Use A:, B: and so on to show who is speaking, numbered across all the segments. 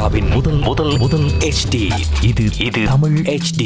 A: கனடாவின் முதல் முதல் முதல் HD இது இது தமிழ் HD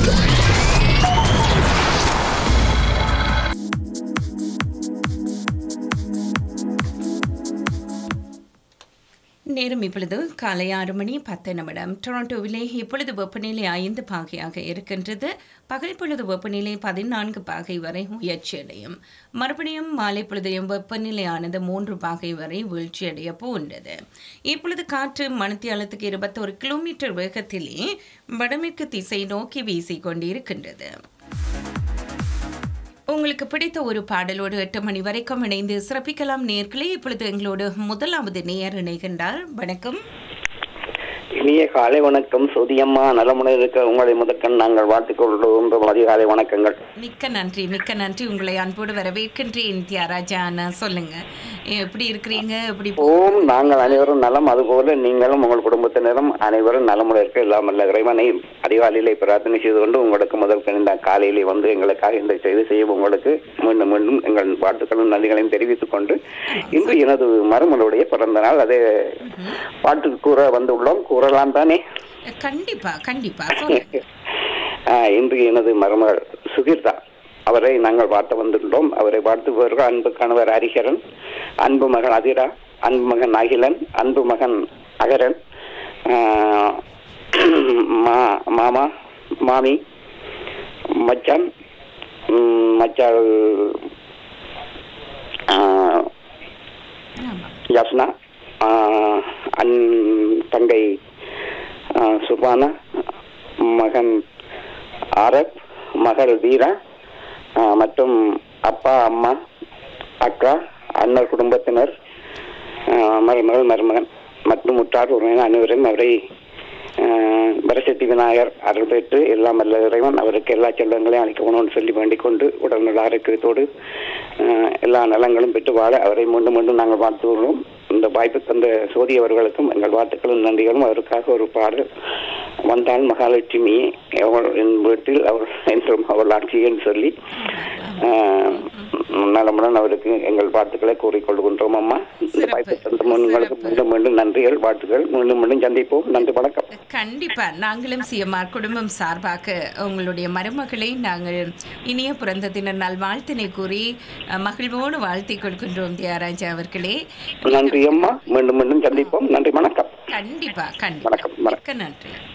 B: நேரம் இப்பொழுது காலை ஆறு மணி பத்து நிமிடம் டொரண்டோவிலே இப்பொழுது வெப்பநிலை ஐந்து பாகையாக இருக்கின்றது பகல் பொழுது வெப்பநிலை பதினான்கு பாகை வரை உயர்ச்சியடையும் மறுபடியும் மாலை பொழுதையும் வெப்பநிலையானது மூன்று பாகை வரை வீழ்ச்சியடைய போன்றது இப்பொழுது காற்று மணித்தியாலத்துக்கு இருபத்தோரு கிலோமீட்டர் வேகத்திலே வடமேற்கு திசை நோக்கி வீசிக் கொண்டிருக்கின்றது உங்களுக்கு பிடித்த ஒரு பாடலோடு எட்டு மணி வரைக்கும் இணைந்து சிறப்பிக்கலாம் நேர்களே இப்பொழுது எங்களோடு முதலாவது நேயர் இணைகின்றார் வணக்கம்
C: இனிய காலை வணக்கம் சுதியம்மா நலமுடன் இருக்க உங்களை முதற்கண் நாங்கள் வாழ்த்துக் கொள்கின்றோம் அதிகாலை வணக்கங்கள்
B: மிக்க நன்றி மிக்க நன்றி உங்களை அன்போடு வரவேற்கின்றேன் தியாராஜா அண்ணா சொல்லுங்க எப்படி இருக்கிறீங்க எப்படி போ-
C: ஓம் நாங்கள் அனைவரும் நலம் அதுபோல நீங்களும் உங்கள் குடும்பத்தினரும் அனைவரும் நலமுடன் இருக்க இல்லாமல் இறைவனை அதிகாலையிலே பிரார்த்தனை செய்து கொண்டு உங்களுக்கு முதல் இந்த காலையிலே வந்து எங்களுக்காக இந்த செய்தி செய்ய உங்களுக்கு மீண்டும் மீண்டும் எங்கள் வாழ்த்துக்களும் நன்றிகளையும் தெரிவித்துக் கொண்டு இன்று எனது மருமகளுடைய பிறந்த நாள் அதை பாட்டு கூற வந்துள்ளோம் கூறலாம் தானே
B: கண்டிப்பா கண்டிப்பா சொல்லுங்க
C: ஆஹ் இன்று எனது மருமகள் சுகீர்தா அவரை நாங்கள் பார்த்து வந்துள்ளோம் அவரை வாழ்த்துபவர்கள் அன்பு கணவர் ஹரிஹரன் அன்பு மகன் அதிரா அன்பு மகன் அகிலன் அன்பு மகன் அகரன் ஆஹ் மா மாமா மாமி மச்சான் உம், மச்சாள் ஆஹ்,
B: ஆமா
C: யஸ்னா ஆஹ், அன் தங்கை ஆஹ், சுபானா மகன் ஆரப் மகள் வீரா ஆஹ், மற்றும் அப்பா அம்மா அக்கா அண்ணர் குடும்பத்தினர் ஆஹ், மருமகள் மருமகன் மற்றும் முற்றார் உறவினர் அனைவரும் அவரை ஆஹ், வரசக்தி விநாயகர் அருள் பெற்று எல்லாம் வல்ல இறைவன் அவருக்கு எல்லா செல்வங்களையும் அளிக்கணும்னு சொல்லி வேண்டிக் கொண்டு உடல்நல ஆரோக்கியத்தோடு ஆஹ், எல்லா நலங்களும் பெற்று வாழ அவரை மீண்டும் மீண்டும் நாங்கள் வாழ்த்துகிறோம் இந்த வாய்ப்பு தந்த சோதி அவர்களுக்கும் எங்கள் வாழ்த்துக்களும் நன்றிகளும் அவருக்காக ஒரு பாடல் வந்தால் மகாலட்சுமி அவள் என் வீட்டில் அவர் என்றும் அவள் ஆட்சின்னு சொல்லி ஆஹ், நலமுடன் அவருக்கு எங்கள் வாழ்த்துக்களை கூறிக்கொள்கின்றோம் அம்மா இந்த
B: சிறப்பு,
C: வாய்ப்பு தந்த உங்களுக்கு
B: சிறப்பு.
C: மீண்டும் மீண்டும் நன்றிகள் வாழ்த்துக்கள் மீண்டும் மீண்டும் சந்திப்போம் நன்றி வணக்கம்
B: கண்டிப்பா நாங்களும் சிஎம்ஆர் குடும்பம் சார்பாக உங்களுடைய மருமகளை நாங்கள் இனிய பிறந்த தின நல்வாழ்த்தினை கூறி அஹ், மகிழ்வோடு வாழ்த்திக் கொள்கின்றோம் தியாராஜா அவர்களே
C: நன்றி அம்மா மீண்டும் மீண்டும் சந்திப்போம் நன்றி வணக்கம்
B: கண்டிப்பா கண்டிப்பா
C: வணக்கம், வணக்கம்.
B: மிக்க நன்றி